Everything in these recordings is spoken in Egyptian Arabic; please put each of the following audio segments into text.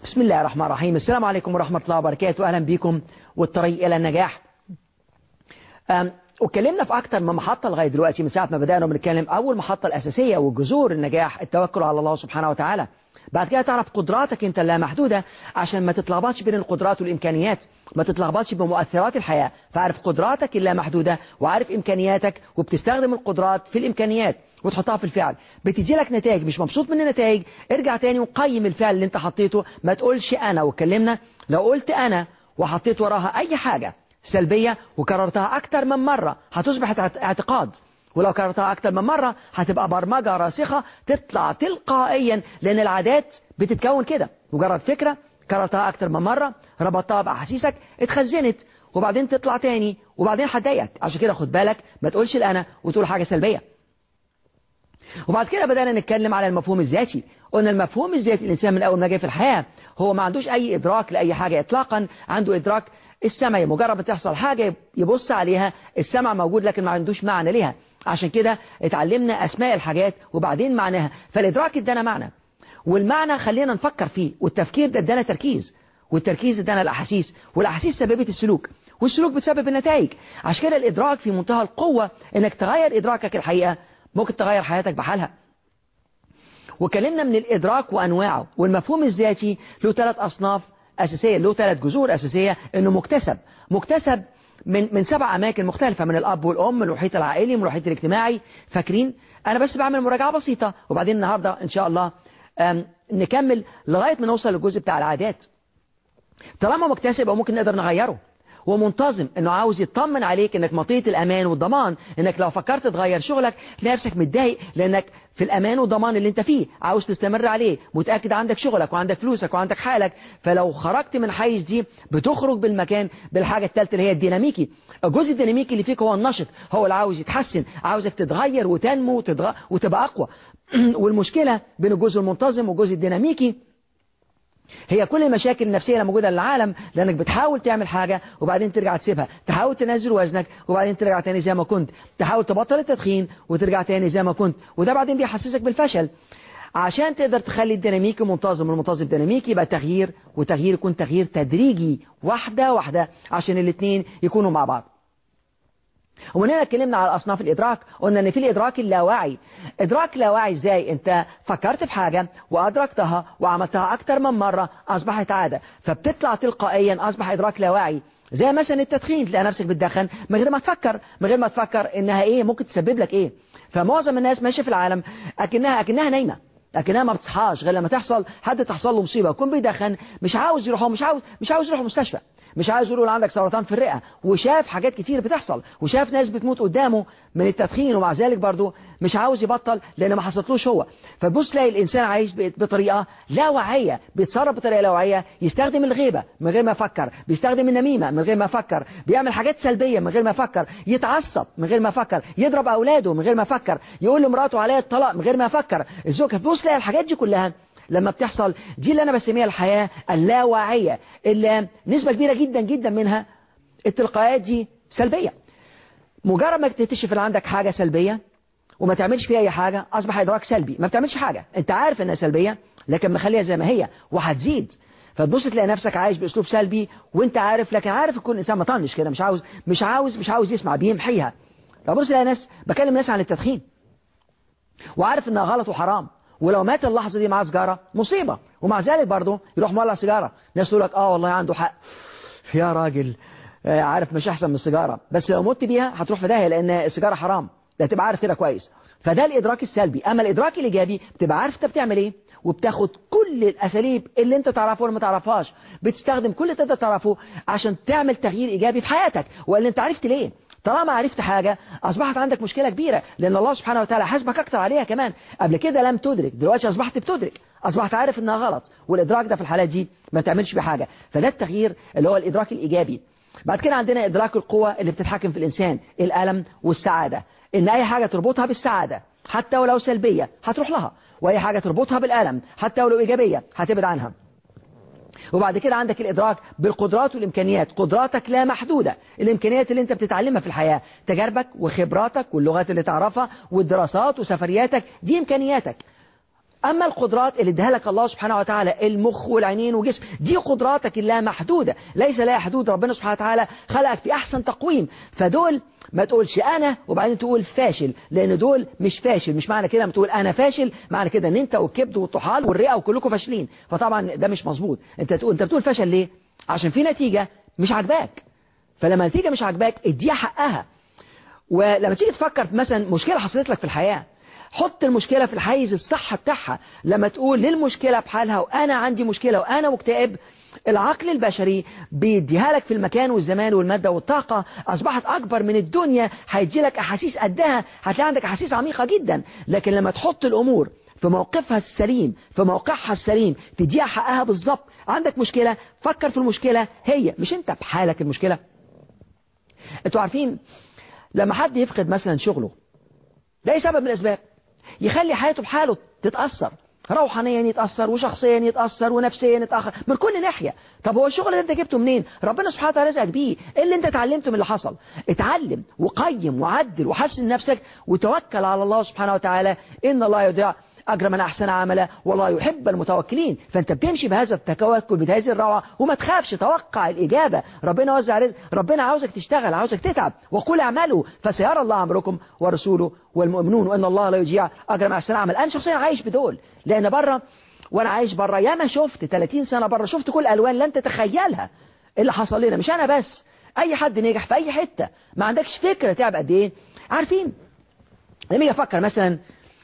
بسم الله الرحمن الرحيم السلام عليكم ورحمة الله وبركاته أهلا بكم والطريق إلى النجاح واتكلمنا في أكتر من محطة لغاية دلوقتي من ساعة ما بدأنا بنتكلم أول محطة الأساسية وجذور النجاح التوكل على الله سبحانه وتعالى بعد كده تعرف قدراتك انت اللامحدودة عشان ما تتلخبطش بين القدرات والإمكانيات ما تتلخبطش بمؤثرات الحياة فعارف قدراتك اللامحدودة وعارف إمكانياتك وبتستخدم القدرات في الإمكانيات وتحطها في الفعل بتجي لك نتائج مش مبسوط من النتائج ارجع تاني وقيم الفعل اللي انت حطيته ما تقولش أنا واتكلمنا لو قلت أنا وحطيت وراها أي حاجة سلبية وكررتها أكتر من مرة هتصبح اعتقاد ولو كررتها أكتر من مرة هتبقى برمجة راسخة تطلع تلقائيا لأن العادات بتتكون كده مجرد فكرة كررتها أكتر من مرة ربطتها بأحاسيسك اتخزنت وبعدين تطلع تاني وبعدين هتضايقك عشان كده خد بالك ما تقولش الأنا وتقول حاجة سلبية وبعد كده بدأنا نتكلم على المفهوم الذاتي قلنا المفهوم الذاتي الإنسان من أول ما جاء في الحياة هو ما عندوش أي إدراك لأي حاجة إطلاقا عنده إدراك السمع مجرد ما تحصل حاجة يبص عليها السمع موجود لكن ما عندوش معنى ليها عشان كده اتعلمنا أسماء الحاجات وبعدين معناها فالإدراك ادانا معنى والمعنى خلينا نفكر فيه والتفكير ده ادانا تركيز والتركيز ادانا الأحاسيس والأحاسيس سببت السلوك والسلوك بتسبب النتائج عشان كده الإدراك في منتهى القوة انك تغير إدراكك الحقيقة ممكن تغير حياتك بحالها وكلمنا من الإدراك وأنواعه والمفهوم الذاتي له ثلاث أصناف أساسية له ثلاث جذور أساسية إنه مكتسب مكتسب من من سبع أماكن مختلفة من الأب والأم من المحيط العائلي من المحيط الاجتماعي فاكرين أنا بس بعمل مراجعة بسيطة وبعدين النهاردة إن شاء الله نكمل لغاية ما نوصل للجزء بتاع العادات طالما مكتسب أو ممكن نقدر نغيره ومنتظم انه عاوز يطمن عليك انك مطية الامان والضمان انك لو فكرت تغير شغلك تلاقي نفسك متضايق لانك في الامان والضمان اللي انت فيه عاوز تستمر عليه متأكد عندك شغلك وعندك فلوسك وعندك حالك فلو خرجت من حيز دي بتخرج بالمكان بالحاجة الثالثة اللي هي الديناميكي الجزء الديناميكي اللي فيك هو النشط هو اللي عاوز يتحسن عاوزك تتغير وتنمو وتتغ... وتبقى اقوى والمشكلة بين الجزء المنتظم والجزء الديناميكي هي كل المشاكل النفسية اللي موجودة للعالم لأنك بتحاول تعمل حاجة وبعدين ترجع تسيبها تحاول تنزل وزنك وبعدين ترجع تاني زي ما كنت تحاول تبطل التدخين وترجع تاني زي ما كنت وده بعدين بيحسسك بالفشل عشان تقدر تخلي الديناميكي منتظم والمنتظم ديناميكي يبقى تغيير وتغيير يكون تغيير تدريجي واحدة واحدة عشان الاثنين يكونوا مع بعض ومن اتكلمنا على أصناف الإدراك قلنا أن في الإدراك اللاواعي إدراك لاواعي إزاي أنت فكرت في حاجة وأدركتها وعملتها أكتر من مرة أصبحت عادة فبتطلع تلقائيا أصبح إدراك لاواعي زي مثلا التدخين تلاقي نفسك بتدخن من غير ما تفكر من غير ما تفكر إنها إيه ممكن تسبب لك إيه فمعظم الناس ماشية في العالم أكنها أكنها نايمة لكنها ما بتصحاش غير لما تحصل حد تحصل له مصيبة يكون بيدخن مش عاوز يروح مش عاوز مش عاوز يروح المستشفى مش عايز يقول عندك سرطان في الرئة وشاف حاجات كتير بتحصل وشاف ناس بتموت قدامه من التدخين ومع ذلك برضه مش عاوز يبطل لأن ما حصلتلوش هو فتبص تلاقي الإنسان عايش بطريقة لا واعية بيتصرف بطريقة لا واعية يستخدم الغيبة من غير ما يفكر بيستخدم النميمة من غير ما يفكر بيعمل حاجات سلبية من غير ما يفكر يتعصب من غير ما يفكر يضرب أولاده من غير ما يفكر يقول لمراته عليها الطلاق من غير ما يفكر الزوج هتبص تلاقي الحاجات دي كلها لما بتحصل دي اللي أنا بسميها الحياة اللاواعية اللي نسبة كبيرة جدا جدا منها التلقائيات دي سلبية مجرد ما تكتشف ان عندك حاجة سلبية وما تعملش فيها أي حاجة أصبح إدراك سلبي ما بتعملش حاجة أنت عارف إنها سلبية لكن مخليها زي ما هي وهتزيد فتبص تلاقي نفسك عايش بأسلوب سلبي وأنت عارف لكن عارف يكون إنسان مطنش كده مش عاوز مش عاوز مش عاوز يسمع بيمحيها فبص تلاقي ناس بكلم ناس عن التدخين وعارف إنها غلط وحرام ولو مات اللحظة دي معاه سيجارة مصيبة ومع ذلك برضه يروح مولع سيجارة ناس تقول لك اه والله عنده حق يا راجل آه عارف مش احسن من السيجارة بس لو مت بيها هتروح في داهية لان السيجارة حرام ده تبقى عارف كده كويس فده الادراك السلبي اما الادراك الايجابي بتبقى عارف انت بتعمل ايه وبتاخد كل الاساليب اللي انت تعرفها ولا ما تعرفهاش بتستخدم كل اللي تقدر تعرفه عشان تعمل تغيير ايجابي في حياتك ولا انت عرفت ليه طالما عرفت حاجة أصبحت عندك مشكلة كبيرة لأن الله سبحانه وتعالى حاسبك أكتر عليها كمان قبل كده لم تدرك دلوقتي أصبحت بتدرك أصبحت عارف إنها غلط والإدراك ده في الحالات دي ما تعملش بحاجة فده التغيير اللي هو الإدراك الإيجابي بعد كده عندنا إدراك القوة اللي بتتحكم في الإنسان الألم والسعادة إن أي حاجة تربطها بالسعادة حتى ولو سلبية هتروح لها وأي حاجة تربطها بالألم حتى ولو إيجابية هتبعد عنها وبعد كده عندك الإدراك بالقدرات والإمكانيات قدراتك لا محدودة الإمكانيات اللي أنت بتتعلمها في الحياة تجاربك وخبراتك واللغات اللي تعرفها والدراسات وسفرياتك دي إمكانياتك أما القدرات اللي ادها لك الله سبحانه وتعالى المخ والعينين والجسم دي قدراتك اللامحدودة ليس لها حدود ربنا سبحانه وتعالى خلقك في أحسن تقويم فدول ما تقولش أنا وبعدين تقول فاشل لأن دول مش فاشل مش معنى كده ما تقول أنا فاشل معنى كده أن أنت والكبد والطحال والرئة وكلكم فاشلين فطبعا ده مش مظبوط أنت تقول أنت بتقول فشل ليه عشان في نتيجة مش عاجباك فلما النتيجة مش عاجباك اديها حقها ولما تيجي تفكر في مثلا مشكلة حصلت لك في الحياة حط المشكلة في الحيز الصح بتاعها لما تقول للمشكلة بحالها وأنا عندي مشكلة وأنا مكتئب العقل البشري بيديها لك في المكان والزمان والمادة والطاقة أصبحت أكبر من الدنيا هيدي لك أحاسيس قدها هتلاقي عندك أحاسيس عميقة جدا لكن لما تحط الأمور في موقفها السليم في موقعها السليم تديها حقها بالظبط عندك مشكلة فكر في المشكلة هي مش انت بحالك المشكلة انتوا عارفين لما حد يفقد مثلا شغله ده سبب من الأسباب يخلي حياته بحاله تتأثر روحانيا يتأثر وشخصيا يتأثر ونفسيا يتأخر من كل ناحية طب هو الشغل ده انت جبته منين ربنا سبحانه وتعالى رزقك بيه ايه اللي انت اتعلمته من اللي حصل اتعلم وقيم وعدل وحسن نفسك وتوكل على الله سبحانه وتعالى ان الله يضيع أجر من أحسن عملا والله يحب المتوكلين فأنت بتمشي بهذا التوكل بهذه الروعة وما تخافش توقع الإجابة ربنا وزع رزق ربنا عاوزك تشتغل عاوزك تتعب وقل اعملوا فسيرى الله أمركم ورسوله والمؤمنون وأن الله لا يضيع أجر من أحسن عمل أنا شخصيا عايش بدول لأن بره وأنا عايش بره ياما شفت 30 سنة بره شفت كل ألوان لن تتخيلها اللي حصل لنا مش أنا بس أي حد نجح في أي حتة ما عندكش فكرة تعب قد إيه عارفين لما يجي أفكر مثلا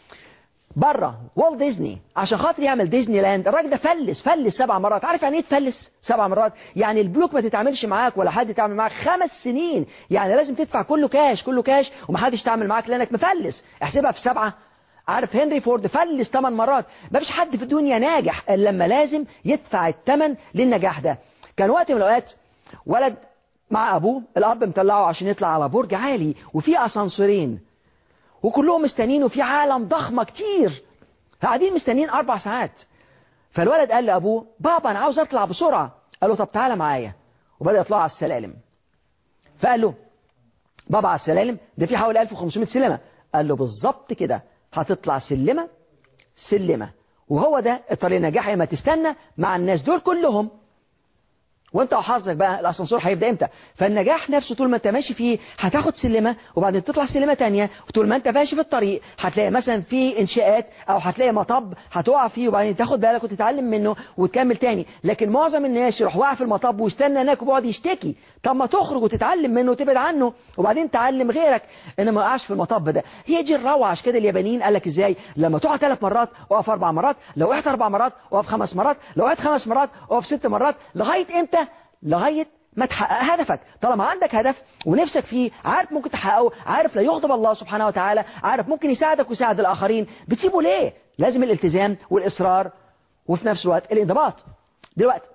بره والت ديزني عشان خاطر يعمل ديزني لاند الراجل ده فلس فلس سبع مرات عارف يعني ايه تفلس سبع مرات يعني البلوك ما تتعاملش معاك ولا حد يتعامل معاك خمس سنين يعني لازم تدفع كله كاش كله كاش ومحدش يتعامل معاك لانك مفلس احسبها في سبعه عارف هنري فورد فلس ثمان مرات ما فيش حد في الدنيا ناجح الا لما لازم يدفع الثمن للنجاح ده كان وقت من الاوقات ولد مع ابوه الاب مطلعه عشان يطلع على برج عالي وفي اسانسورين وكلهم مستنيين وفي عالم ضخمة كتير قاعدين مستنيين أربع ساعات فالولد قال لأبوه بابا أنا عاوز أطلع بسرعة قال له طب تعالى معايا وبدأ يطلع على السلالم فقال له بابا على السلالم ده في حوالي 1500 سلمة قال له بالظبط كده هتطلع سلمة سلمة وهو ده الطريق النجاح ما تستنى مع الناس دول كلهم وانت وحظك بقى الاسانسور هيبدا امتى فالنجاح نفسه طول ما انت ماشي فيه هتاخد سلمه وبعدين تطلع سلمه تانية وطول ما انت ماشي في الطريق هتلاقي مثلا في انشاءات او هتلاقي مطب هتقع فيه وبعدين تاخد بالك وتتعلم منه وتكمل تاني لكن معظم الناس يروح واقع في المطب ويستنى هناك وبيقعد يشتكي طب ما تخرج وتتعلم منه وتبعد عنه وبعدين تعلم غيرك ان ما يقعش في المطب ده هي دي الروعه عشان كده اليابانيين قال لك ازاي لما تقع ثلاث مرات اقف اربع مرات لو وقعت اربع مرات اقف خمس مرات لو وقعت خمس مرات اقف ست مرات لغايه امتى لغاية ما تحقق هدفك طالما عندك هدف ونفسك فيه عارف ممكن تحققه عارف لا يغضب الله سبحانه وتعالى عارف ممكن يساعدك ويساعد الآخرين بتسيبه ليه لازم الالتزام والإصرار وفي نفس الوقت الانضباط دلوقتي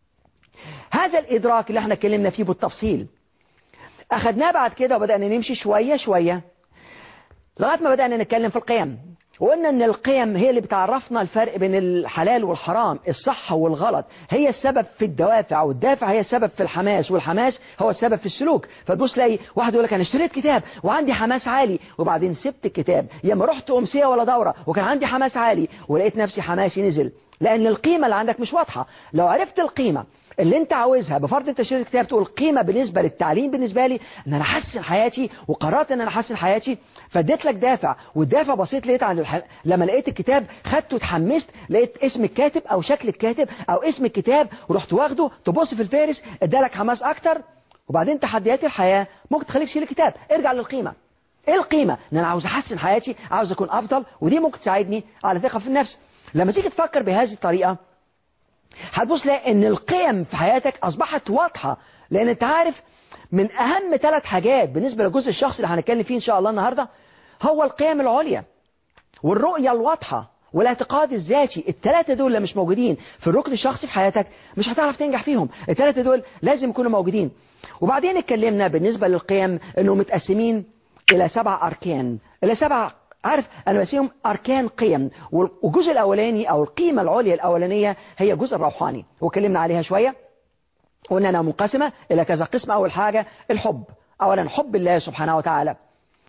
هذا الإدراك اللي احنا اتكلمنا فيه بالتفصيل أخدناه بعد كده وبدأنا نمشي شوية شوية لغاية ما بدأنا نتكلم في القيم وقلنا ان القيم هي اللي بتعرفنا الفرق بين الحلال والحرام الصح والغلط هي السبب في الدوافع والدافع هي السبب في الحماس والحماس هو السبب في السلوك فتبص تلاقي واحد يقول لك انا اشتريت كتاب وعندي حماس عالي وبعدين سبت الكتاب يا ما رحت امسيه ولا دوره وكان عندي حماس عالي ولقيت نفسي حماسي نزل لان القيمه اللي عندك مش واضحه لو عرفت القيمه اللي انت عاوزها بفرض انت شريت كتاب تقول قيمة بالنسبة للتعليم بالنسبة لي ان انا احسن حياتي وقررت ان انا احسن حياتي فاديت لك دافع والدافع بسيط لقيت عند الح... لما لقيت الكتاب خدته اتحمست لقيت اسم الكاتب او شكل الكاتب او اسم الكتاب ورحت واخده تبص في الفارس ادالك حماس اكتر وبعدين تحديات الحياة ممكن تخليك تشيل الكتاب ارجع للقيمة ايه القيمة ان انا عاوز احسن حياتي عاوز اكون افضل ودي ممكن تساعدني على ثقة في النفس لما تيجي تفكر بهذه الطريقة هتبص تلاقي ان القيم في حياتك اصبحت واضحة لان انت عارف من اهم ثلاث حاجات بالنسبة للجزء الشخصي اللي هنتكلم فيه ان شاء الله النهاردة هو القيم العليا والرؤية الواضحة والاعتقاد الذاتي الثلاثة دول اللي مش موجودين في الركن الشخصي في حياتك مش هتعرف تنجح فيهم الثلاثة دول لازم يكونوا موجودين وبعدين اتكلمنا بالنسبة للقيم انهم متقسمين الى سبع اركان الى سبع عارف أنا بسيهم أركان قيم والجزء الأولاني أو القيمة العليا الأولانية هي الجزء الروحاني وكلمنا عليها شوية قلنا أنها منقسمة إلى كذا قسم أول حاجة الحب أولا حب الله سبحانه وتعالى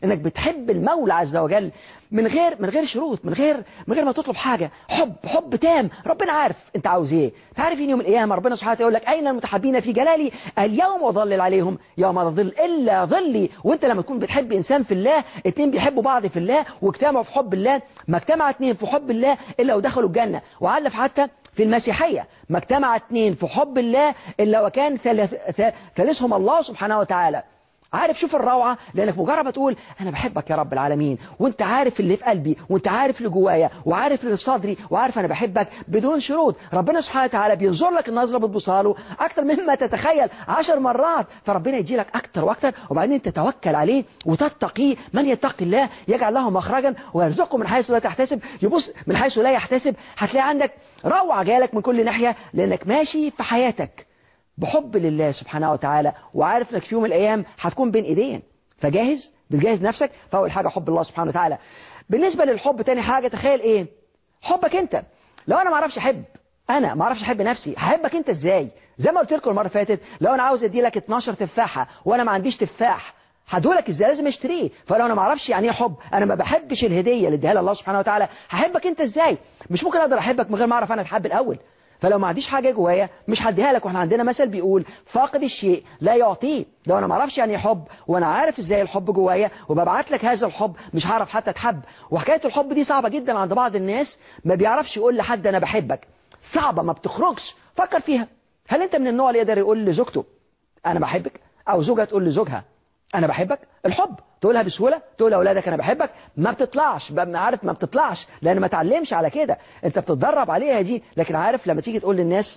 انك بتحب المولى عز وجل من غير من غير شروط من غير من غير ما تطلب حاجه حب حب تام ربنا عارف انت عاوز ايه انت عارف ان يوم القيامه ربنا سبحانه وتعالى يقول لك اين المتحبين في جلالي اليوم اظلل عليهم يوم لا ظل الا ظلي وانت لما تكون بتحب انسان في الله اتنين بيحبوا بعض في الله واجتمعوا في حب الله ما اجتمع اتنين في حب الله الا ودخلوا الجنه وعلف حتى في المسيحية ما اجتمع اتنين في حب الله إلا وكان ثالث ثالثهم الله سبحانه وتعالى عارف شوف الروعة لأنك مجرد ما تقول أنا بحبك يا رب العالمين وأنت عارف اللي في قلبي وأنت عارف اللي جوايا وعارف اللي في صدري وعارف أنا بحبك بدون شروط ربنا سبحانه وتعالى بينظر لك النظرة بتبصها له أكتر مما تتخيل عشر مرات فربنا يجي لك أكتر وأكتر وبعدين تتوكل عليه وتتقيه من يتقي الله يجعل له مخرجا ويرزقه من حيث لا تحتسب يبص من حيث لا يحتسب هتلاقي عندك روعة جالك من كل ناحية لأنك ماشي في حياتك بحب لله سبحانه وتعالى وعارف انك في يوم من الايام هتكون بين ايدين فجاهز بتجهز نفسك فاول حاجه حب الله سبحانه وتعالى بالنسبه للحب تاني حاجه تخيل ايه حبك انت لو انا ما اعرفش احب انا ما اعرفش احب نفسي هحبك انت ازاي زي ما قلت لكم المره اللي فاتت لو انا عاوز ادي لك 12 تفاحه وانا ما عنديش تفاح هدولك ازاي لازم اشتريه فلو انا ما اعرفش يعني ايه حب انا ما بحبش الهديه اللي اديها الله سبحانه وتعالى هحبك انت ازاي مش ممكن اقدر احبك من غير ما اعرف انا اتحب الاول فلو ما عنديش حاجة جوايا مش هديها لك واحنا عندنا مثل بيقول فاقد الشيء لا يعطيه لو انا ما اعرفش يعني حب وانا عارف ازاي الحب جوايا وببعت لك هذا الحب مش هعرف حتى اتحب وحكاية الحب دي صعبة جدا عند بعض الناس ما بيعرفش يقول لحد انا بحبك صعبة ما بتخرجش فكر فيها هل انت من النوع اللي يقدر يقول لزوجته انا بحبك او زوجها تقول لزوجها انا بحبك الحب تقولها بسهوله تقول لاولادك انا بحبك ما بتطلعش عارف ما بتطلعش لان ما تعلمش على كده انت بتتدرب عليها دي لكن عارف لما تيجي تقول للناس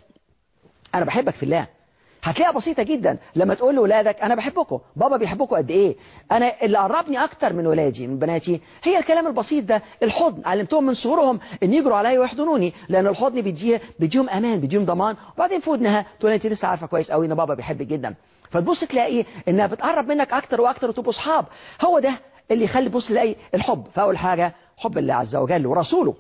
انا بحبك في الله هتلاقيها بسيطة جدا لما تقول لأولادك أنا بحبكم بابا بيحبكم قد إيه أنا اللي قربني أكتر من ولادي من بناتي هي الكلام البسيط ده الحضن علمتهم من صغرهم إن يجروا عليا ويحضنوني لأن الحضن بيديه بيديهم أمان بيديهم ضمان وبعدين في ودنها تقول أنت لسه عارفة كويس قوي إن بابا بيحبك جدا فتبص تلاقي إنها بتقرب منك أكتر وأكتر وتبقوا أصحاب هو ده اللي يخلي بص تلاقي الحب فأول حاجة حب الله عز وجل ورسوله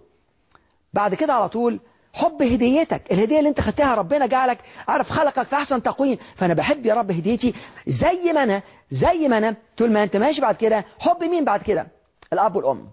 بعد كده على طول حب هديتك الهدية اللي انت خدتها ربنا جعلك عارف خلقك في احسن تقويم فانا بحب يا رب هديتي زي ما انا زي ما انا طول ما انت ماشي بعد كده حب مين بعد كده الاب والام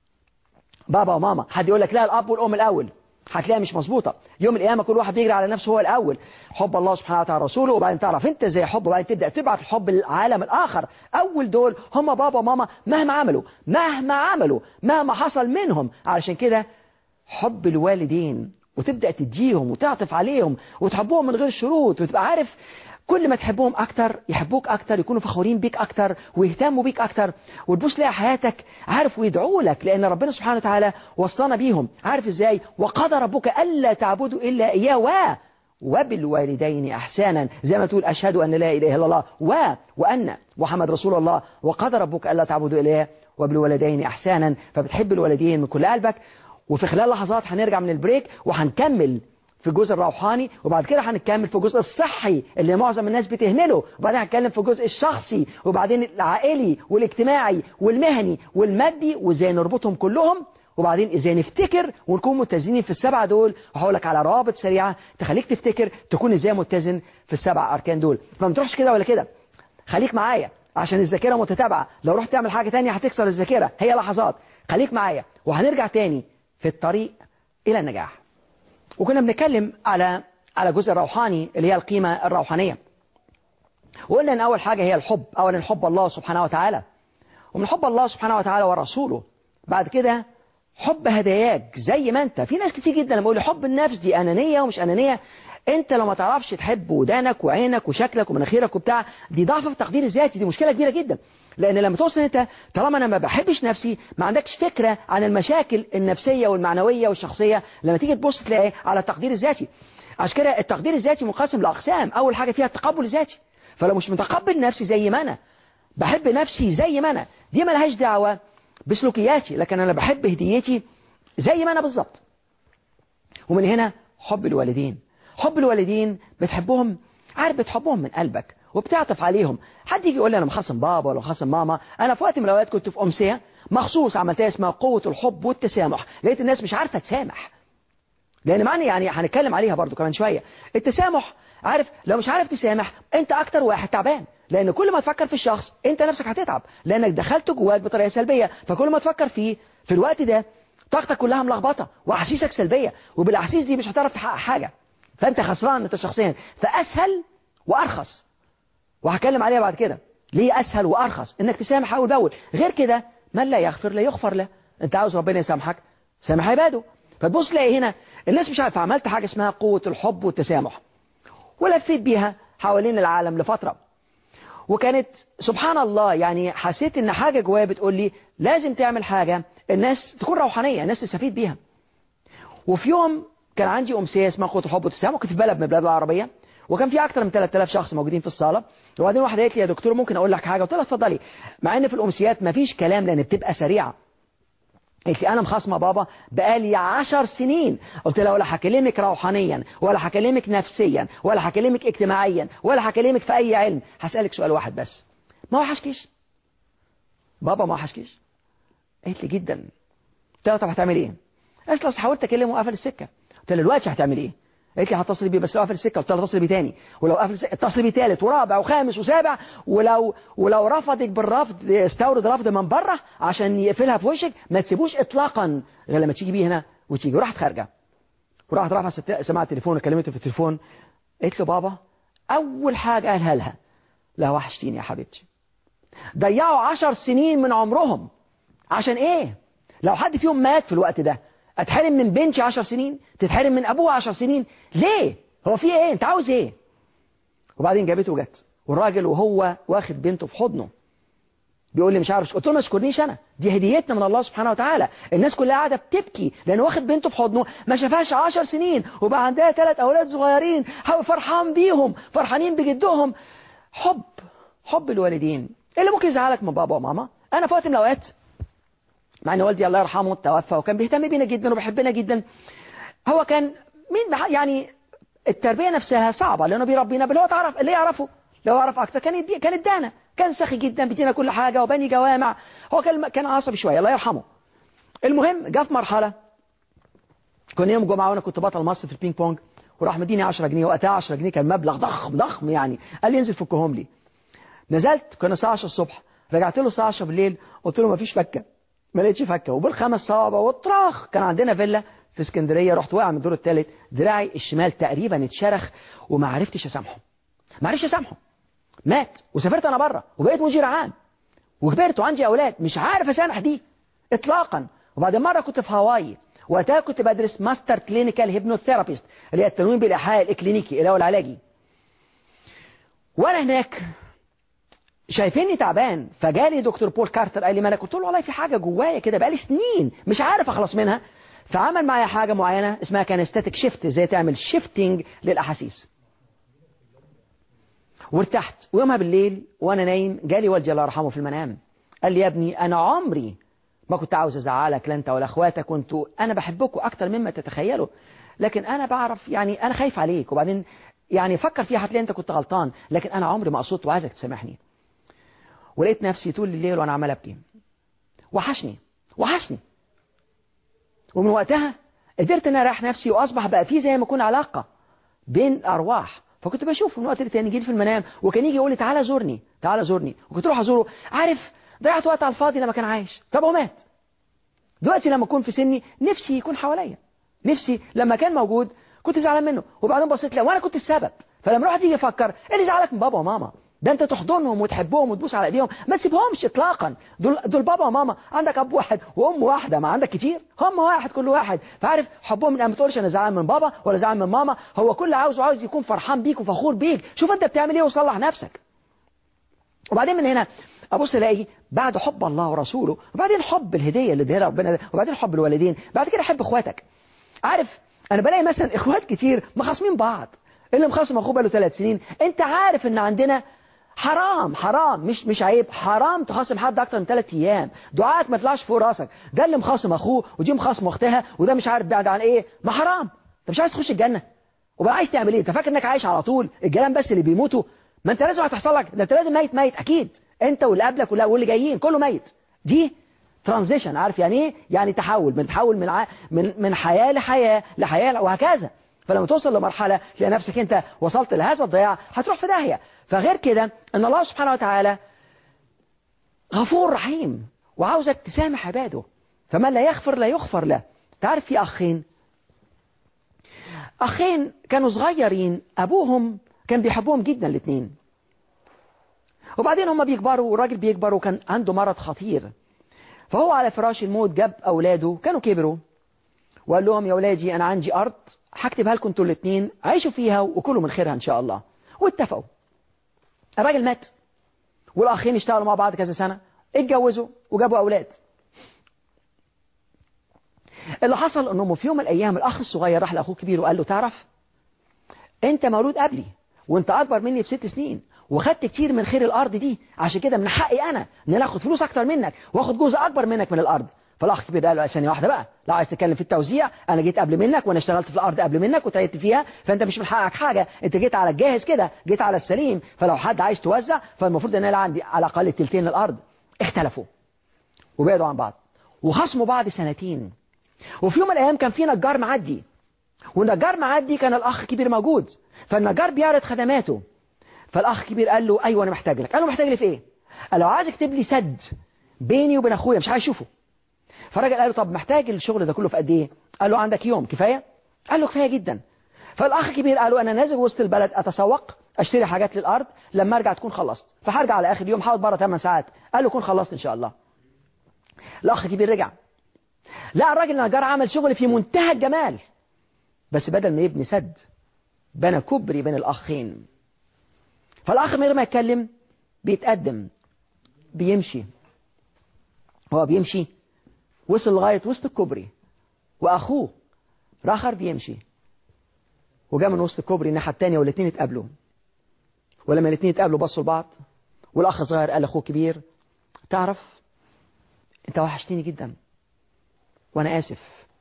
بابا وماما حد يقول لك لا الاب والام الاول هتلاقيها مش مظبوطة يوم القيامة كل واحد بيجري على نفسه هو الأول حب الله سبحانه وتعالى رسوله وبعدين تعرف أنت زي حب وبعدين تبدأ تبعت الحب للعالم الآخر أول دول هم بابا وماما مهما عملوا مهما عملوا مهما حصل منهم علشان كده حب الوالدين وتبدأ تديهم وتعطف عليهم وتحبهم من غير شروط وتبقى عارف كل ما تحبهم أكتر يحبوك أكتر يكونوا فخورين بيك أكتر ويهتموا بيك أكتر وتبص لها حياتك عارف ويدعوا لك لأن ربنا سبحانه وتعالى وصانا بيهم عارف إزاي وقضى ربك ألا تعبدوا إلا إياه و وبالوالدين أحسانا زي ما تقول أشهد أن لا إله إلا الله و وأن محمد رسول الله وقضى ربك ألا تعبدوا إليه وبالوالدين أحسانا فبتحب الوالدين من كل قلبك وفي خلال لحظات هنرجع من البريك وهنكمل في الجزء الروحاني وبعد كده هنتكمل في الجزء الصحي اللي معظم الناس بتهمله وبعدين هنتكلم في الجزء الشخصي وبعدين العائلي والاجتماعي والمهني والمادي وازاي نربطهم كلهم وبعدين ازاي نفتكر ونكون متزنين في السبعة دول وهقول لك على روابط سريعة تخليك تفتكر تكون ازاي متزن في السبع اركان دول فما تروحش كده ولا كده خليك معايا عشان الذاكرة متتابعة لو رحت تعمل حاجة تانية هتكسر الذاكرة هي لحظات خليك معايا وهنرجع تاني في الطريق إلى النجاح وكنا بنتكلم على على الجزء الروحاني اللي هي القيمة الروحانية وقلنا ان اول حاجة هي الحب اولا حب الله سبحانه وتعالى ومن حب الله سبحانه وتعالى ورسوله بعد كده حب هداياك زي ما انت في ناس كتير جدا لما يقول حب النفس دي انانية ومش انانية انت لو ما تعرفش تحب ودانك وعينك وشكلك ومناخيرك وبتاع دي ضعف في التقدير الذاتي دي مشكلة كبيرة جدا لان لما توصل انت طالما انا ما بحبش نفسي ما عندكش فكرة عن المشاكل النفسية والمعنوية والشخصية لما تيجي تبص تلاقي على التقدير الذاتي عشان كده التقدير الذاتي منقسم لاقسام اول حاجة فيها التقبل الذاتي فلو مش متقبل نفسي زي ما انا بحب نفسي زي ما انا دي ملهاش دعوة بسلوكياتي لكن انا بحب هديتي زي ما انا بالظبط ومن هنا حب الوالدين حب الوالدين بتحبهم عارف بتحبهم من قلبك وبتعطف عليهم حد يجي يقول لي انا مخاصم بابا ولا مخاصم ماما انا في وقت من الاوقات كنت في امسيه مخصوص عملتها اسمها قوه الحب والتسامح لقيت الناس مش عارفه تسامح لان معني يعني هنتكلم عليها برضو كمان شويه التسامح عارف لو مش عارف تسامح انت اكتر واحد تعبان لان كل ما تفكر في الشخص انت نفسك هتتعب لانك دخلت جواك بطريقه سلبيه فكل ما تفكر فيه في الوقت ده طاقتك كلها ملخبطه واحاسيسك سلبيه وبالاحاسيس دي مش هتعرف تحقق حاجه فانت خسران انت شخصيا فاسهل وارخص وهكلم عليها بعد كده ليه اسهل وارخص انك تسامح اول باول غير كده من لا يغفر لا يغفر له انت عاوز ربنا يسامحك سامح عباده فتبص تلاقي هنا الناس مش عارفه عملت حاجه اسمها قوه الحب والتسامح ولفيت بيها حوالين العالم لفتره وكانت سبحان الله يعني حسيت ان حاجه جوايا بتقول لي لازم تعمل حاجه الناس تكون روحانيه الناس تستفيد بيها وفي يوم كان عندي امسيه اسمها قوه الحب والتسامح كنت في بلد من البلاد العربيه وكان في اكتر من 3000 شخص موجودين في الصاله وبعدين واحده قالت لي يا دكتور ممكن اقول لك حاجه قلت لها اتفضلي مع ان في الامسيات ما فيش كلام لان بتبقى سريعه قالت لي انا مخاصمه بابا بقالي عشر سنين قلت لها ولا هكلمك روحانيا ولا هكلمك نفسيا ولا هكلمك اجتماعيا ولا هكلمك في اي علم هسالك سؤال واحد بس ما وحشكيش بابا ما وحشكيش قالت لي جدا قلت لها طب هتعمل ايه قالت لي حاولت اكلمه وقفل السكه قلت لها دلوقتي هتعمل ايه قالت لي هتصل بيه بس لو قفل السكه قلت لها اتصل بيه تاني ولو قفل السكه اتصل بيه تالت ورابع وخامس وسابع ولو ولو رفضك بالرفض استورد رفض من بره عشان يقفلها في وشك ما تسيبوش اطلاقا غير لما تيجي بيه هنا وتيجي وراحت خارجه وراحت رافعه سمعت التليفون وكلمته في التليفون قالت له بابا اول حاجه قالها لها لا وحشتيني يا حبيبتي ضيعوا عشر سنين من عمرهم عشان ايه لو حد فيهم مات في الوقت ده اتحرم من بنتي عشر سنين تتحرم من ابوها عشر سنين ليه هو في ايه انت عاوز ايه وبعدين جابته وجت والراجل وهو واخد بنته في حضنه بيقول لي مش عارف قلت له ما تشكرنيش انا دي هديتنا من الله سبحانه وتعالى الناس كلها قاعده بتبكي لانه واخد بنته في حضنه ما شافهاش 10 سنين وبقى عندها ثلاث اولاد صغيرين فرحان بيهم فرحانين بجدهم حب حب الوالدين ايه اللي ممكن يزعلك من بابا وماما انا في وقت من الاوقات مع ان والدي الله يرحمه توفى وكان بيهتم بينا جدا وبيحبنا جدا هو كان مين يعني التربيه نفسها صعبه لانه بيربينا باللي هو تعرف اللي يعرفه لو يعرف اكتر كان يدي كان ادانا كان سخي جدا بيدينا كل حاجه وبني جوامع هو كان كان عصبي شويه الله يرحمه المهم جه في مرحله كنا يوم جمعه وانا كنت بطل مصر في البينج بونج وراح مديني 10 جنيه وقتها 10 جنيه كان مبلغ ضخم ضخم يعني قال لي انزل فكهم لي نزلت كنا الساعه 10 الصبح رجعت له الساعه 10 بالليل قلت له مفيش فكه ما لقيتش فكه وبالخمس صوابع والطراخ كان عندنا فيلا في اسكندريه رحت واقع من الدور الثالث دراعي الشمال تقريبا اتشرخ وما عرفتش اسامحه ما عرفتش اسامحه مات وسافرت انا بره وبقيت مدير عام وكبرت وعندي اولاد مش عارف اسامح دي اطلاقا وبعد مره كنت في هاواي وقتها كنت بدرس ماستر كلينيكال هيبنوثيرابيست اللي هي التنويم بالايحاء الاكلينيكي اللي هو العلاجي وانا هناك شايفيني تعبان فجالي دكتور بول كارتر قال لي ما انا قلت له والله في حاجه جوايا كده بقالي سنين مش عارف اخلص منها فعمل معايا حاجه معينه اسمها كانستاتيك شيفت ازاي تعمل شيفتنج للاحاسيس وارتحت ويومها بالليل وانا نايم جالي والدي الله يرحمه في المنام قال لي يا ابني انا عمري ما كنت عاوز ازعلك لا انت ولا اخواتك كنتوا انا بحبكم اكتر مما تتخيلوا لكن انا بعرف يعني انا خايف عليك وبعدين يعني فكر فيها هتلاقي انت كنت غلطان لكن انا عمري ما قصدت وعايزك تسامحني ولقيت نفسي طول الليل وانا عمال ابكي وحشني وحشني ومن وقتها قدرت ان اريح نفسي واصبح بقى في زي ما يكون علاقه بين ارواح فكنت بشوفه من وقت للتاني جيت في المنام وكان يجي يقول لي تعالى زورني تعالى زورني وكنت اروح ازوره عارف ضيعت وقت على الفاضي لما كان عايش طب هو مات دلوقتي لما اكون في سني نفسي يكون حواليا نفسي لما كان موجود كنت زعلان منه وبعدين بصيت له وانا كنت السبب فلما الواحد يجي يفكر ايه اللي زعلك من بابا وماما ده انت تحضنهم وتحبهم وتبوس على ايديهم ما تسيبهمش اطلاقا دول دول بابا وماما عندك اب واحد وام واحده ما عندك كتير هم واحد كل واحد فعارف حبهم من ما تقولش انا زعلان من بابا ولا زعلان من ماما هو كل عاوزه عاوز يكون فرحان بيك وفخور بيك شوف انت بتعمل ايه وصلح نفسك وبعدين من هنا ابص الاقي بعد حب الله ورسوله وبعدين حب الهديه اللي اديها ربنا وبعدين حب الوالدين بعد كده حب اخواتك عارف انا بلاقي مثلا اخوات كتير مخاصمين بعض اللي مخاصم اخوه بقاله ثلاث سنين انت عارف ان عندنا حرام حرام مش مش عيب حرام تخاصم حد اكتر من ثلاث ايام دعائك ما يطلعش فوق راسك ده اللي مخاصم اخوه ودي مخاصم اختها وده مش عارف بعد عن ايه ما حرام انت مش عايز تخش الجنه وبقى عايز تعمل ايه انت فاكر انك عايش على طول الجيران بس اللي بيموتوا ما انت لازم هتحصل لك ده انت لازم ميت ميت اكيد انت واللي قبلك واللي جايين كله ميت دي ترانزيشن عارف يعني ايه يعني تحول من تحول من ع... من من حياه لحياه لحياه وهكذا فلما توصل لمرحلة تلاقي نفسك انت وصلت لهذا الضياع هتروح في داهية فغير كده ان الله سبحانه وتعالى غفور رحيم وعاوزك تسامح عباده فمن لا يغفر لا يغفر له تعرف في أخين أخين كانوا صغيرين أبوهم كان بيحبهم جدا الاثنين وبعدين هم بيكبروا والراجل بيكبر وكان عنده مرض خطير فهو على فراش الموت جاب أولاده كانوا كبروا وقال لهم يا أولادي أنا عندي أرض هكتبها لكم انتوا الاثنين عيشوا فيها وكلوا من خيرها إن شاء الله واتفقوا الراجل مات والأخين اشتغلوا مع بعض كذا سنة اتجوزوا وجابوا أولاد اللي حصل انهم في يوم من الايام الاخ الصغير راح لاخوه الكبير وقال له تعرف انت مولود قبلي وانت اكبر مني بست سنين وخدت كتير من خير الارض دي عشان كده من حقي انا ان انا اخد فلوس اكتر منك واخد جزء اكبر منك من الارض فالاخ الكبير قال له ثانيه واحده بقى لو عايز تتكلم في التوزيع انا جيت قبل منك وانا اشتغلت في الارض قبل منك وتعبت فيها فانت مش من حقك حاجه انت جيت على الجاهز كده جيت على السليم فلو حد عايز توزع فالمفروض ان انا عندي على الاقل تلتين الارض اختلفوا وبعدوا عن بعض وخصموا بعض سنتين وفي يوم من الايام كان في نجار معدي والنجار معدي كان الاخ الكبير موجود فالنجار بيعرض خدماته فالاخ الكبير قال له ايوه انا محتاج لك قال له محتاج لي في ايه قال له عايز اكتب لي سد بيني وبين اخويا مش عايز اشوفه فالراجل قال له طب محتاج الشغل ده كله في قد ايه قال له عندك يوم كفايه قال له كفايه جدا فالاخ الكبير قال له انا نازل وسط البلد اتسوق اشتري حاجات للارض لما ارجع تكون خلصت فهرجع على اخر يوم هقعد بره 8 ساعات قال له كون خلصت ان شاء الله الاخ الكبير رجع لا الراجل النجار عمل شغل في منتهى الجمال بس بدل ما يبني سد بنى كوبري بين الأخين فالأخ من غير ما يتكلم بيتقدم بيمشي هو بيمشي وصل لغاية وسط الكوبري وأخوه راخر بيمشي وجاء من وسط الكوبري الناحية التانية والاثنين اتقابلوا ولما الاثنين اتقابلوا بصوا لبعض والأخ الصغير قال لأخوه كبير تعرف أنت وحشتني جدا وأنا آسف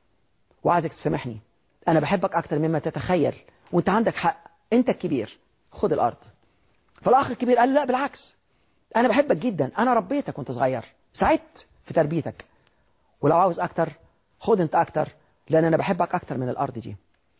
وعايزك تسامحني أنا بحبك أكتر مما تتخيل وأنت عندك حق أنت الكبير خد الأرض فالأخ الكبير قال لا بالعكس أنا بحبك جدا أنا ربيتك وأنت صغير ساعدت في تربيتك ولو عاوز أكتر خد أنت أكتر لأن أنا بحبك أكتر من الأرض دي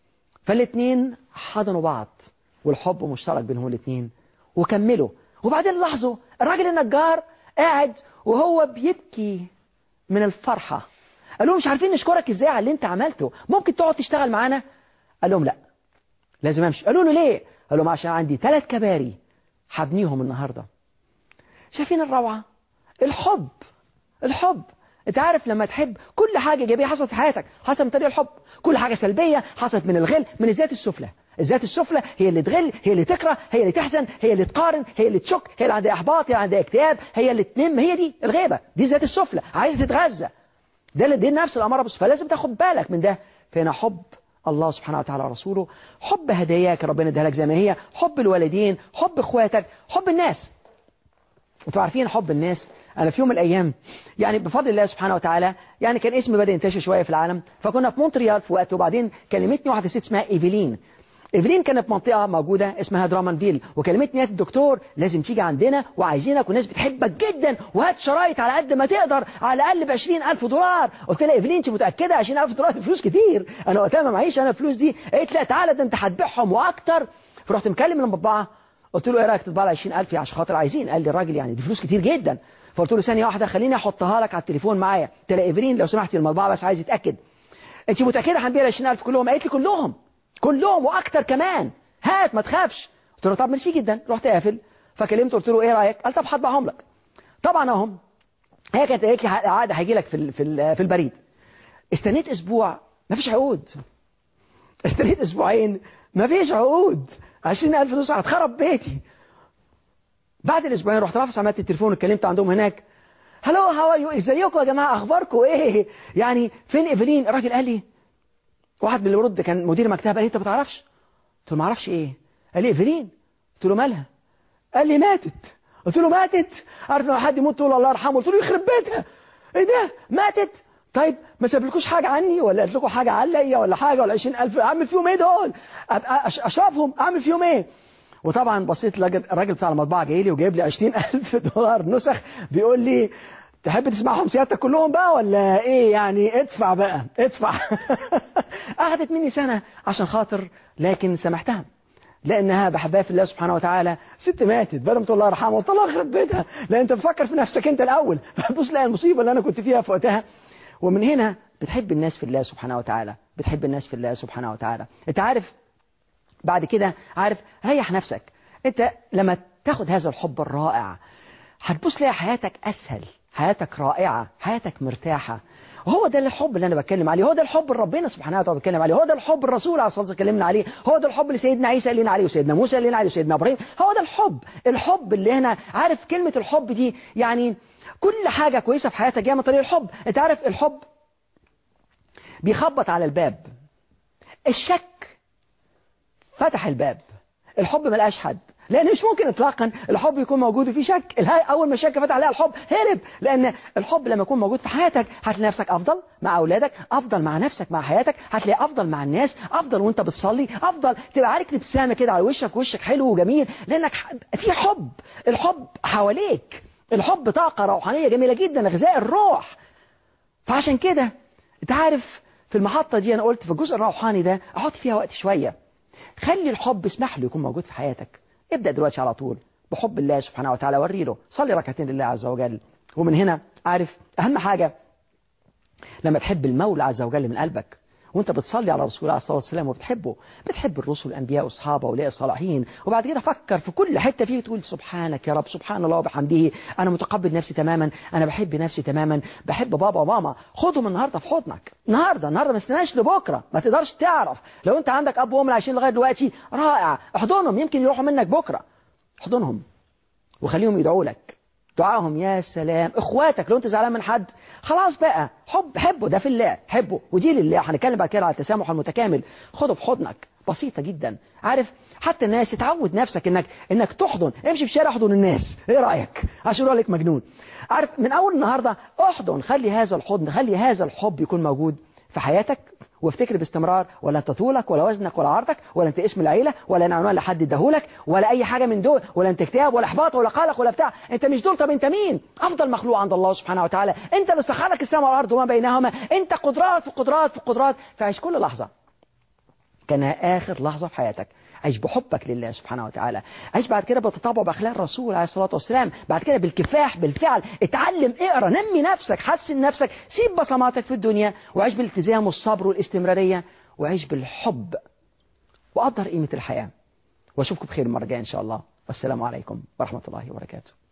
فالاتنين حضنوا بعض والحب مشترك بينهم الاتنين وكملوا وبعدين لاحظوا الراجل النجار قاعد وهو بيبكي من الفرحة قال لهم مش عارفين نشكرك ازاي على اللي انت عملته ممكن تقعد تشتغل معانا قال لهم لا لازم امشي قالوا له ليه قال لهم عشان عندي ثلاث كباري هبنيهم النهارده شايفين الروعه الحب الحب انت عارف لما تحب كل حاجه ايجابيه حصلت في حياتك حصلت من طريق الحب كل حاجه سلبيه حصلت من الغل من الذات السفلى الذات السفلى هي اللي تغل هي اللي تكره هي اللي تحزن هي اللي تقارن هي اللي تشك هي اللي عندها احباط هي اللي عندها اكتئاب هي اللي تنم هي دي الغيبه دي الذات السفلى عايزه تتغذى ده اللي دي نفس الاماره بس فلازم تاخد بالك من ده فهنا حب الله سبحانه وتعالى ورسوله حب هداياك ربنا اديها لك زي ما هي حب الوالدين حب اخواتك حب الناس انتوا عارفين حب الناس انا في يوم من الايام يعني بفضل الله سبحانه وتعالى يعني كان اسمي بدا ينتشر شويه في العالم فكنا في مونتريال في وقت وبعدين كلمتني واحده ست اسمها ايفلين ايفلين كانت في منطقه موجوده اسمها درامانفيل وكلمتني يا الدكتور لازم تيجي عندنا وعايزينك والناس بتحبك جدا وهات شرايط على قد ما تقدر على الاقل ب 20000 دولار قلت لها ايفلين انت متاكده 20000 دولار فلوس كتير انا وقتها ما معيش انا الفلوس دي قالت لا تعالى ده انت هتبيعهم واكتر فرحت مكلم المطبعه قلت له ايه رايك تطبع لي 20000 عشان خاطر عايزين قال لي الراجل يعني دي فلوس كتير جدا فقلت له ثانيه واحده خليني احطها لك على التليفون معايا قلت لها ايفلين لو سمحتي المطبعه بس عايز يتاكد انت متاكده هنبيع 20000 كلهم قالت لي كلهم كلهم واكتر كمان هات ما تخافش قلت له طب ماشي جدا رحت قافل فكلمته قلت له ايه رايك قال طب هطبعهم لك طبعا اهم هي كانت قالت لي عقد هيجي لك في في في البريد استنيت اسبوع ما فيش عقود استنيت اسبوعين ما فيش عقود 20000 فلوس هتخرب بيتي بعد الاسبوعين رحت رافع عملت التليفون واتكلمت عندهم هناك هلو هاو يو ازيكم يا جماعه اخباركم ايه يعني فين ايفلين الراجل قال لي واحد من اللي برد كان مدير مكتبه قال لي انت ما تعرفش قلت له ما اعرفش ايه قال لي ايفلين قلت له مالها قال لي ماتت قلت له ماتت عارف لما حد يموت تقول الله يرحمه قلت له يخرب بيتها ايه ده ماتت طيب ما سابلكوش حاجة عني ولا قلت لكم حاجة عليا ولا حاجة ولا 20000 أعمل فيهم إيه دول؟ أبقى أشربهم أعمل فيهم إيه؟ وطبعا بصيت الراجل بتاع المطبعة جاي لي وجايب لي 20000 دولار نسخ بيقول لي تحب تسمعهم سيادتك كلهم بقى ولا ايه يعني ادفع بقى ادفع اخذت مني سنة عشان خاطر لكن سامحتها لانها بحبها في الله سبحانه وتعالى ست ماتت بدل ما تقول الله يرحمها قلت الله يخرب بيتها لان انت بتفكر في نفسك انت الاول فتبص تلاقي المصيبه اللي انا كنت فيها في وقتها ومن هنا بتحب الناس في الله سبحانه وتعالى بتحب الناس في الله سبحانه وتعالى انت عارف بعد كده عارف ريح نفسك انت لما تاخد هذا الحب الرائع هتبص تلاقي حياتك اسهل حياتك رائعه حياتك مرتاحه وهو ده الحب اللي انا بتكلم عليه هو ده الحب اللي ربنا سبحانه وتعالى بيتكلم عليه هو ده الحب الرسول عليه الصلاه والسلام اتكلمنا عليه هو ده الحب اللي سيدنا عيسى قال لنا عليه وسيدنا موسى قال لنا عليه وسيدنا ابراهيم هو ده الحب الحب اللي هنا عارف كلمه الحب دي يعني كل حاجه كويسه في حياتك جايه من طريق الحب انت عارف الحب بيخبط على الباب الشك فتح الباب الحب ملقاش حد لان مش ممكن اطلاقا الحب يكون موجود وفي شك الهاي اول ما الشك فتح عليها الحب هرب لان الحب لما يكون موجود في حياتك هتلاقي نفسك افضل مع اولادك افضل مع نفسك مع حياتك هتلاقي افضل مع الناس افضل وانت بتصلي افضل تبقى عليك ابتسامه كده على وشك وشك حلو وجميل لانك في حب الحب حواليك الحب طاقه روحانيه جميله جدا غذاء الروح فعشان كده انت عارف في المحطه دي انا قلت في الجزء الروحاني ده احط فيها وقت شويه خلي الحب اسمح له يكون موجود في حياتك ابدأ دلوقتي على طول بحب الله سبحانه وتعالى وري له صلي ركعتين لله عز وجل ومن هنا عارف أهم حاجة لما تحب المولى عز وجل من قلبك وانت بتصلي على رسول الله عليه الصلاه والسلام وبتحبه بتحب الرسل والانبياء واصحابه واولياء الصالحين وبعد كده فكر في كل حته فيه تقول سبحانك يا رب سبحان الله وبحمده انا متقبل نفسي تماما انا بحب نفسي تماما بحب بابا وماما خدهم النهارده في حضنك النهارده النهارده ما تستناش لبكره ما تقدرش تعرف لو انت عندك اب وام عايشين لغايه دلوقتي رائع احضنهم يمكن يروحوا منك بكره احضنهم وخليهم يدعوا لك دعاهم يا سلام اخواتك لو انت زعلان من حد خلاص بقى حب حبه ده في الله حبه ودي لله هنتكلم بعد كده على التسامح المتكامل خده في حضنك بسيطة جدا عارف حتى الناس تعود نفسك انك انك تحضن امشي في الشارع احضن الناس ايه رايك عشان اقول لك مجنون عارف من اول النهارده احضن خلي هذا الحضن خلي هذا الحب يكون موجود في حياتك وافتكر باستمرار ولا انت طولك ولا وزنك ولا عرضك ولا انت اسم العيله ولا انا عنوان لحد اداهولك ولا اي حاجه من دول ولا انت اكتئاب ولا احباط ولا قلق ولا بتاع انت مش دول طب انت مين افضل مخلوق عند الله سبحانه وتعالى انت اللي سخرك السماء والارض وما بينهما انت قدرات في قدرات في قدرات فعيش كل لحظه كانها اخر لحظه في حياتك عيش بحبك لله سبحانه وتعالى عيش بعد كده بتطبع باخلاق الرسول عليه الصلاه والسلام بعد كده بالكفاح بالفعل اتعلم اقرا نمي نفسك حسن نفسك سيب بصماتك في الدنيا وعيش بالالتزام والصبر والاستمراريه وعيش بالحب وقدر قيمه الحياه واشوفكم بخير المره الجايه ان شاء الله والسلام عليكم ورحمه الله وبركاته